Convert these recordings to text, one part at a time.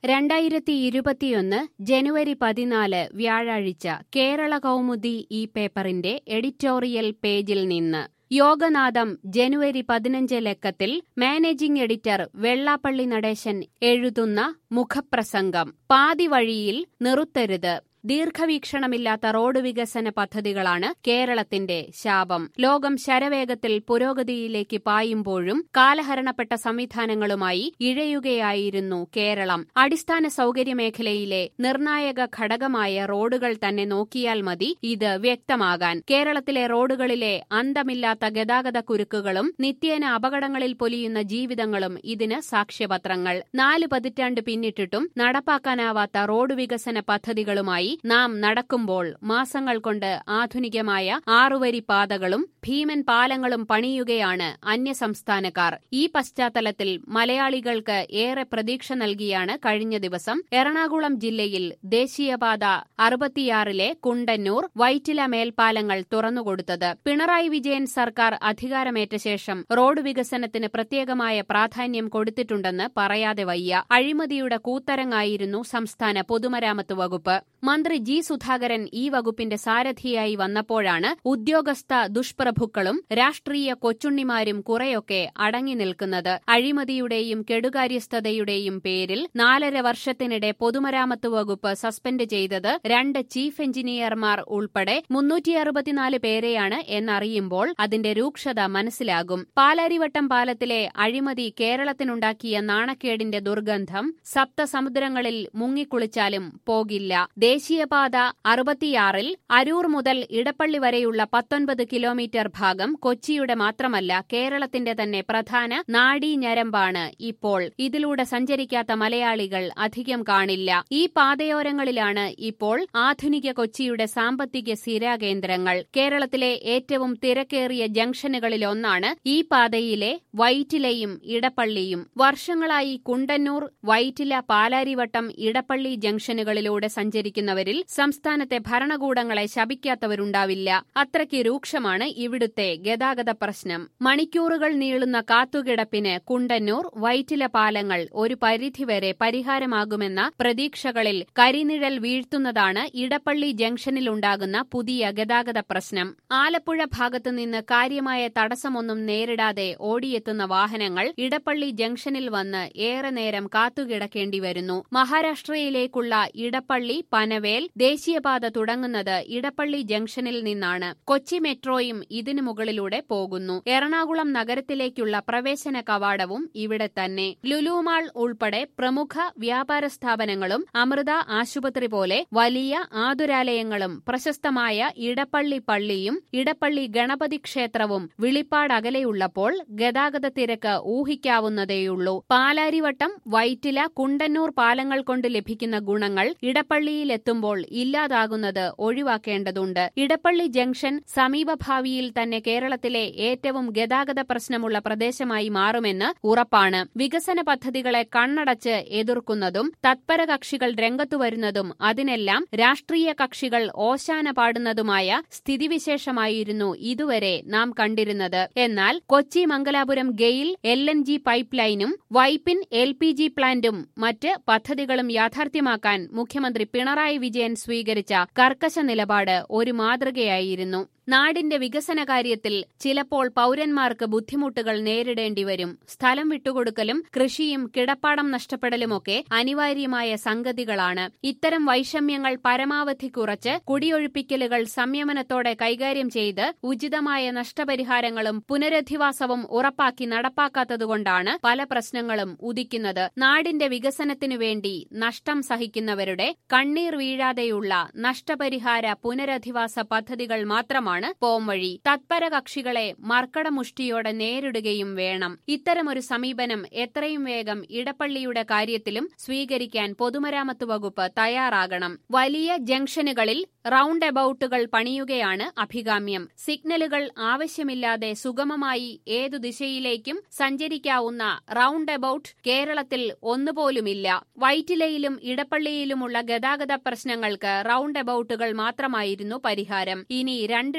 രണ്ടായിരത്തി ഇരുപത്തിയൊന്ന് ജനുവരി പതിനാല് വ്യാഴാഴ്ച കേരള കൗമുദി ഈ പേപ്പറിന്റെ എഡിറ്റോറിയൽ പേജിൽ നിന്ന് യോഗനാഥം ജനുവരി പതിനഞ്ച് ലക്കത്തിൽ മാനേജിംഗ് എഡിറ്റർ വെള്ളാപ്പള്ളി നടേശൻ എഴുതുന്ന മുഖപ്രസംഗം പാതി വഴിയിൽ നിറുത്തരുത് ദീർഘവീക്ഷണമില്ലാത്ത റോഡ് വികസന പദ്ധതികളാണ് കേരളത്തിന്റെ ശാപം ലോകം ശരവേഗത്തിൽ പുരോഗതിയിലേക്ക് പായുമ്പോഴും കാലഹരണപ്പെട്ട സംവിധാനങ്ങളുമായി ഇഴയുകയായിരുന്നു കേരളം അടിസ്ഥാന സൗകര്യ മേഖലയിലെ നിർണായക ഘടകമായ റോഡുകൾ തന്നെ നോക്കിയാൽ മതി ഇത് വ്യക്തമാകാൻ കേരളത്തിലെ റോഡുകളിലെ അന്തമില്ലാത്ത ഗതാഗത കുരുക്കുകളും നിത്യേന അപകടങ്ങളിൽ പൊലിയുന്ന ജീവിതങ്ങളും ഇതിന് സാക്ഷ്യപത്രങ്ങൾ നാല് പതിറ്റാണ്ട് പിന്നിട്ടിട്ടും നടപ്പാക്കാനാവാത്ത റോഡ് വികസന പദ്ധതികളുമായി നാം നടക്കുമ്പോൾ മാസങ്ങൾ കൊണ്ട് ആധുനികമായ ആറുവരി പാതകളും ഭീമൻ പാലങ്ങളും പണിയുകയാണ് അന്യസംസ്ഥാനക്കാർ ഈ പശ്ചാത്തലത്തിൽ മലയാളികൾക്ക് ഏറെ പ്രതീക്ഷ നൽകിയാണ് കഴിഞ്ഞ ദിവസം എറണാകുളം ജില്ലയിൽ ദേശീയപാത അറുപത്തിയാറിലെ കുണ്ടന്നൂർ വൈറ്റില മേൽപ്പാലങ്ങൾ തുറന്നുകൊടുത്തത് പിണറായി വിജയൻ സർക്കാർ അധികാരമേറ്റ ശേഷം റോഡ് വികസനത്തിന് പ്രത്യേകമായ പ്രാധാന്യം കൊടുത്തിട്ടുണ്ടെന്ന് പറയാതെ വയ്യ അഴിമതിയുടെ കൂത്തരങ്ങായിരുന്നു സംസ്ഥാന പൊതുമരാമത്ത് വകുപ്പ് മന്ത്രി ജി സുധാകരൻ ഈ വകുപ്പിന്റെ സാരഥിയായി വന്നപ്പോഴാണ് ഉദ്യോഗസ്ഥ ദുഷ്പ്രഭുക്കളും രാഷ്ട്രീയ കൊച്ചുണ്ണിമാരും കുറെയൊക്കെ അടങ്ങി നിൽക്കുന്നത് അഴിമതിയുടെയും കെടുകാര്യസ്ഥതയുടെയും പേരിൽ നാലര വർഷത്തിനിടെ പൊതുമരാമത്ത് വകുപ്പ് സസ്പെൻഡ് ചെയ്തത് രണ്ട് ചീഫ് എഞ്ചിനീയർമാർ ഉൾപ്പെടെ മുന്നൂറ്റി അറുപത്തിനാല് പേരെയാണ് എന്നറിയുമ്പോൾ അതിന്റെ രൂക്ഷത മനസ്സിലാകും പാലാരിവട്ടം പാലത്തിലെ അഴിമതി കേരളത്തിനുണ്ടാക്കിയ നാണക്കേടിന്റെ ദുർഗന്ധം സപ്തസമുദ്രങ്ങളിൽ മുങ്ങിക്കുളിച്ചാലും പോകില്ല ദേശീയപാത അറുപത്തിയാറിൽ അരൂർ മുതൽ ഇടപ്പള്ളി വരെയുള്ള പത്തൊൻപത് കിലോമീറ്റർ ഭാഗം കൊച്ചിയുടെ മാത്രമല്ല കേരളത്തിന്റെ തന്നെ പ്രധാന നാഡീഞരമ്പാണ് ഇപ്പോൾ ഇതിലൂടെ സഞ്ചരിക്കാത്ത മലയാളികൾ അധികം കാണില്ല ഈ പാതയോരങ്ങളിലാണ് ഇപ്പോൾ ആധുനിക കൊച്ചിയുടെ സാമ്പത്തിക സ്ഥിരാകേന്ദ്രങ്ങൾ കേരളത്തിലെ ഏറ്റവും തിരക്കേറിയ ജംഗ്ഷനുകളിലൊന്നാണ് ഈ പാതയിലെ വൈറ്റിലയും ഇടപ്പള്ളിയും വർഷങ്ങളായി കുണ്ടന്നൂർ വൈറ്റില പാലാരിവട്ടം ഇടപ്പള്ളി ജംഗ്ഷനുകളിലൂടെ സഞ്ചരിക്കുന്നവരിൽ സംസ്ഥാനത്തെ ഭരണകൂടങ്ങളെ ശപിക്കാത്തവരുണ്ടാവില്ല അത്രയ്ക്ക് രൂക്ഷമാണ് ഇവിടുത്തെ ഗതാഗത പ്രശ്നം മണിക്കൂറുകൾ നീളുന്ന കാത്തുകിടപ്പിന് കുണ്ടന്നൂർ വൈറ്റില പാലങ്ങൾ ഒരു പരിധിവരെ പരിഹാരമാകുമെന്ന പ്രതീക്ഷകളിൽ കരിനിഴൽ വീഴ്ത്തുന്നതാണ് ഇടപ്പള്ളി ജംഗ്ഷനിലുണ്ടാകുന്ന പുതിയ ഗതാഗത പ്രശ്നം ആലപ്പുഴ ഭാഗത്തുനിന്ന് കാര്യമായ തടസ്സമൊന്നും നേരിടാതെ ഓടിയെത്തുന്ന വാഹനങ്ങൾ ഇടപ്പള്ളി ജംഗ്ഷനിൽ വന്ന് ഏറെ നേരം കാത്തുകിടക്കേണ്ടി വരുന്നു മഹാരാഷ്ട്രയിലേക്കുള്ള ഇടപ്പള്ളി പനവേൽ ദേശീയപാത തുടങ്ങുന്നത് ഇടപ്പള്ളി ജംഗ്ഷനിൽ നിന്നാണ് കൊച്ചി മെട്രോയും ഇതിനു മുകളിലൂടെ പോകുന്നു എറണാകുളം നഗരത്തിലേക്കുള്ള പ്രവേശന കവാടവും ഇവിടെ തന്നെ ലുലുമാൾ ഉൾപ്പെടെ പ്രമുഖ വ്യാപാര സ്ഥാപനങ്ങളും അമൃത ആശുപത്രി പോലെ വലിയ ആതുരാലയങ്ങളും പ്രശസ്തമായ ഇടപ്പള്ളി പള്ളിയും ഇടപ്പള്ളി ഗണപതി ക്ഷേത്രവും വിളിപ്പാട് അകലെയുള്ളപ്പോൾ ഗതാഗത തിരക്ക് ഊഹിക്കാവുന്നതേയുള്ളൂ പാലാരിവട്ടം വൈറ്റില കുണ്ടന്നൂർ പാലങ്ങൾ കൊണ്ട് ലഭിക്കുന്ന ഗുണങ്ങൾ ഇടപ്പള്ളിയിലെത്തുമ്പോൾ ഇല്ലാതാകുന്നത് ഒഴിവാക്കേണ്ടതുണ്ട് ഇടപ്പള്ളി ജംഗ്ഷൻ സമീപഭാവിയിൽ തന്നെ കേരളത്തിലെ ഏറ്റവും ഗതാഗത പ്രശ്നമുള്ള പ്രദേശമായി മാറുമെന്ന് ഉറപ്പാണ് വികസന പദ്ധതികളെ കണ്ണടച്ച് എതിർക്കുന്നതും തത്പര കക്ഷികൾ രംഗത്തു വരുന്നതും അതിനെല്ലാം രാഷ്ട്രീയ കക്ഷികൾ ഓശാന പാടുന്നതുമായ സ്ഥിതിവിശേഷമായിരുന്നു ഇതുവരെ നാം കണ്ടിരുന്നത് എന്നാൽ Kochi Mangalapuram GAIL L N G pipe ലൈനും വൈപ്പിൻ എൽ പി ജി പ്ലാന്റും മറ്റ് പദ്ധതികളും യാഥാർത്ഥ്യമാക്കാൻ മുഖ്യമന്ത്രി പിണറായി വിജയൻ സ്വീകരിച്ച കർക്കശ നിലപാട് ഒരു മാതൃകയായിരുന്നു നാടിന്റെ വികസന കാര്യത്തിൽ ചിലപ്പോൾ പൌരന്മാർക്ക് ബുദ്ധിമുട്ടുകൾ നേരിടേണ്ടി വരും സ്ഥലം വിട്ടുകൊടുക്കലും കൃഷിയും കിടപ്പാടം നഷ്ടപ്പെടലുമൊക്കെ അനിവാര്യമായ സംഗതികളാണ് ഇത്തരം വൈഷമ്യങ്ങൾ പരമാവധി കുറച്ച് കുടിയൊഴിപ്പിക്കലുകൾ സംയമനത്തോടെ കൈകാര്യം ചെയ്ത് ഉചിതമായ നഷ്ടപരിഹാരങ്ങളും പുനരധിവാസവും ഉറപ്പാക്കി നടപ്പാക്കാത്തതുകൊണ്ടാണ് പല പ്രശ്നങ്ങളും ഉദിക്കുന്നത് നാടിന്റെ വികസനത്തിനു വേണ്ടി നഷ്ടം സഹിക്കുന്നവരുടെ കണ്ണീർ വീഴാതെയുള്ള നഷ്ടപരിഹാര പുനരധിവാസ പദ്ധതികൾ മാത്രമാണ് ആണ് പോംവഴി തത്പര കക്ഷികളെ മർക്കടമുഷ്ടിയോടെ നേരിടുകയും വേണം ഇത്തരമൊരു സമീപനം എത്രയും വേഗം ഇടപ്പള്ളിയുടെ കാര്യത്തിലും സ്വീകരിക്കാൻ പൊതുമരാമത്ത് വകുപ്പ് തയ്യാറാകണം വലിയ ജംഗ്ഷനുകളിൽ റൌണ്ട് എബൌട്ടുകൾ പണിയുകയാണ് അഭികാമ്യം സിഗ്നലുകൾ ആവശ്യമില്ലാതെ സുഗമമായി ഏതു ദിശയിലേക്കും സഞ്ചരിക്കാവുന്ന റൌണ്ട് എബൌട്ട് കേരളത്തിൽ ഒന്നുപോലുമില്ല വൈറ്റിലയിലും ഇടപ്പള്ളിയിലുമുള്ള ഗതാഗത പ്രശ്നങ്ങൾക്ക് റൌണ്ട് എബൌട്ടുകൾ മാത്രമായിരുന്നു പരിഹാരം ഇനി രണ്ട്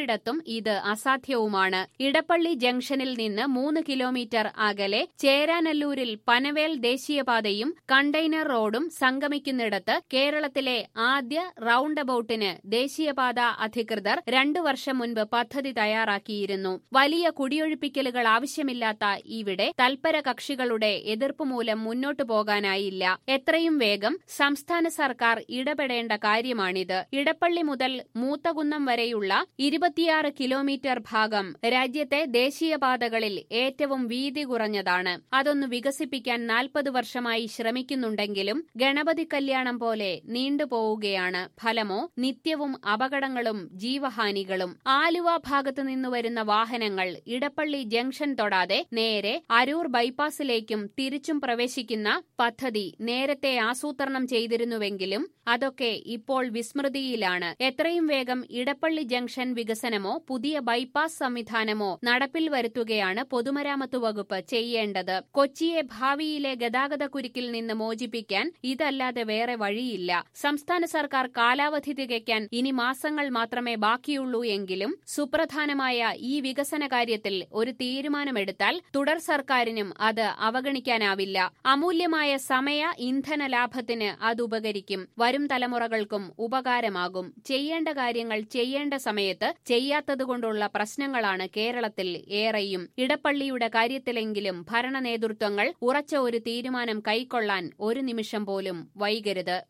ചിലയിടത്തും ഇത് അസാധ്യവുമാണ് ഇടപ്പള്ളി ജംഗ്ഷനിൽ നിന്ന് മൂന്ന് കിലോമീറ്റർ അകലെ ചേരാനല്ലൂരിൽ പനവേൽ ദേശീയപാതയും കണ്ടെയ്നർ റോഡും സംഗമിക്കുന്നിടത്ത് കേരളത്തിലെ ആദ്യ റൌണ്ട് അബൌട്ടിന് ദേശീയപാത അധികൃതർ രണ്ടു വർഷം മുൻപ് പദ്ധതി തയ്യാറാക്കിയിരുന്നു വലിയ കുടിയൊഴിപ്പിക്കലുകൾ ആവശ്യമില്ലാത്ത ഇവിടെ തൽപര കക്ഷികളുടെ എതിർപ്പ് മൂലം മുന്നോട്ടു പോകാനായില്ല എത്രയും വേഗം സംസ്ഥാന സർക്കാർ ഇടപെടേണ്ട കാര്യമാണിത് ഇടപ്പള്ളി മുതൽ മൂത്തകുന്നം വരെയുള്ള ഇരുപത്തിയാറ് കിലോമീറ്റർ ഭാഗം രാജ്യത്തെ ദേശീയപാതകളിൽ ഏറ്റവും വീതി കുറഞ്ഞതാണ് അതൊന്ന് വികസിപ്പിക്കാൻ നാൽപ്പത് വർഷമായി ശ്രമിക്കുന്നുണ്ടെങ്കിലും ഗണപതി കല്യാണം പോലെ നീണ്ടുപോവുകയാണ് ഫലമോ നിത്യവും അപകടങ്ങളും ജീവഹാനികളും ആലുവ ഭാഗത്തു നിന്ന് വരുന്ന വാഹനങ്ങൾ ഇടപ്പള്ളി ജംഗ്ഷൻ തൊടാതെ നേരെ അരൂർ ബൈപ്പാസിലേക്കും തിരിച്ചും പ്രവേശിക്കുന്ന പദ്ധതി നേരത്തെ ആസൂത്രണം ചെയ്തിരുന്നുവെങ്കിലും അതൊക്കെ ഇപ്പോൾ വിസ്മൃതിയിലാണ് എത്രയും വേഗം ഇടപ്പള്ളി ജംഗ്ഷൻ വികസനമോ പുതിയ ബൈപ്പാസ് സംവിധാനമോ നടപ്പിൽ വരുത്തുകയാണ് പൊതുമരാമത്ത് വകുപ്പ് ചെയ്യേണ്ടത് കൊച്ചിയെ ഭാവിയിലെ ഗതാഗത കുരുക്കിൽ നിന്ന് മോചിപ്പിക്കാൻ ഇതല്ലാതെ വേറെ വഴിയില്ല സംസ്ഥാന സർക്കാർ കാലാവധി തികയ്ക്കാൻ ഇനി മാസങ്ങൾ മാത്രമേ ബാക്കിയുള്ളൂ എങ്കിലും സുപ്രധാനമായ ഈ വികസന കാര്യത്തിൽ ഒരു തീരുമാനമെടുത്താൽ തുടർ സർക്കാരിനും അത് അവഗണിക്കാനാവില്ല അമൂല്യമായ സമയ ഇന്ധന ലാഭത്തിന് അത് ഉപകരിക്കും വരും തലമുറകൾക്കും ഉപകാരമാകും ചെയ്യേണ്ട കാര്യങ്ങൾ ചെയ്യേണ്ട സമയത്ത് ചെയ്യാത്തതുകൊണ്ടുള്ള പ്രശ്നങ്ങളാണ് കേരളത്തിൽ ഏറെയും ഇടപ്പള്ളിയുടെ കാര്യത്തിലെങ്കിലും ഭരണ നേതൃത്വങ്ങൾ ഉറച്ച ഒരു തീരുമാനം കൈക്കൊള്ളാൻ ഒരു നിമിഷം പോലും വൈകരുത്